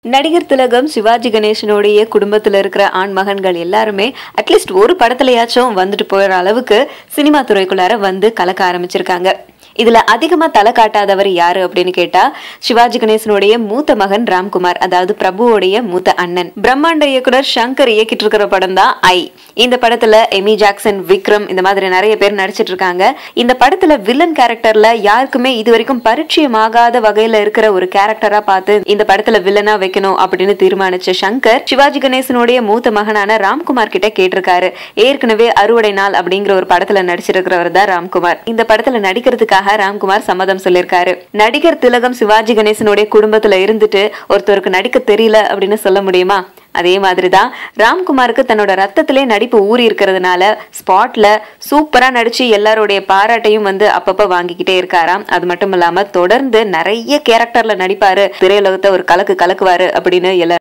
நடிகர் திலகம் சிவாஜி கணேசனுடைய குடும்பத்துல இருக்கிற ஆண் மகன்கள் எல்லாருமே அட்லீஸ்ட் ஒரு படத்துலயாச்சும் வந்துட்டு போயிற அளவுக்கு சினிமா துறைக்குள்ளார வந்து கலக்க ஆரம்பிச்சிருக்காங்க இதுல அதிகமா தலை காட்டாதவர் யாரு அப்படின்னு கேட்டா சிவாஜி கணேசனுடைய மூத்த மகன் ராம்குமார் அதாவது பிரபுவோடைய மூத்த அண்ணன் பிரம்மாண்ட இயக்குனர் சங்கர் இயக்கிட்டு இருக்கிற படம் தான் ஐ இந்த படத்துல எமி ஜாக்சன் விக்ரம் இந்த மாதிரி நிறைய பேர் நடிச்சிட்டு இருக்காங்க இந்த படத்துல வில்லன் கேரக்டர்ல யாருக்குமே இது வரைக்கும் பரிச்சயமாகாத வகையில இருக்கிற ஒரு கேரக்டரா பார்த்து இந்த படத்துல வில்லனா வைக்கணும் அப்படின்னு தீர்மானிச்ச சங்கர் சிவாஜி கணேசனுடைய மூத்த மகனான ராம்குமார் கிட்ட கேட்டிருக்காரு ஏற்கனவே அறுவடை நாள் அப்படிங்கிற ஒரு படத்துல நடிச்சிருக்கிறவர் தான் ராம்குமார் இந்த படத்துல நடிக்கிறதுக்காக ராம்குமார் சம்மதம் சொல்லியிருக்காரு நடிகர் திலகம் சிவாஜி கணேசனுடைய குடும்பத்துல இருந்துட்டு ஒருத்தருக்கு நடிக்க தெரியல அப்படின்னு சொல்ல முடியுமா அதே மாதிரிதான் ராம்குமாருக்கு தன்னோட ரத்தத்திலே நடிப்பு ஊறி இருக்கிறதுனால ஸ்பாட்ல சூப்பரா நடிச்சு எல்லாருடைய பாராட்டையும் வந்து அப்பப்ப வாங்கிக்கிட்டே இருக்காராம் அது மட்டும் இல்லாம தொடர்ந்து நிறைய கேரக்டர்ல நடிப்பாரு திரையுலகத்தை ஒரு கலக்கு கலக்குவாரு அப்படின்னு எல்லாரும்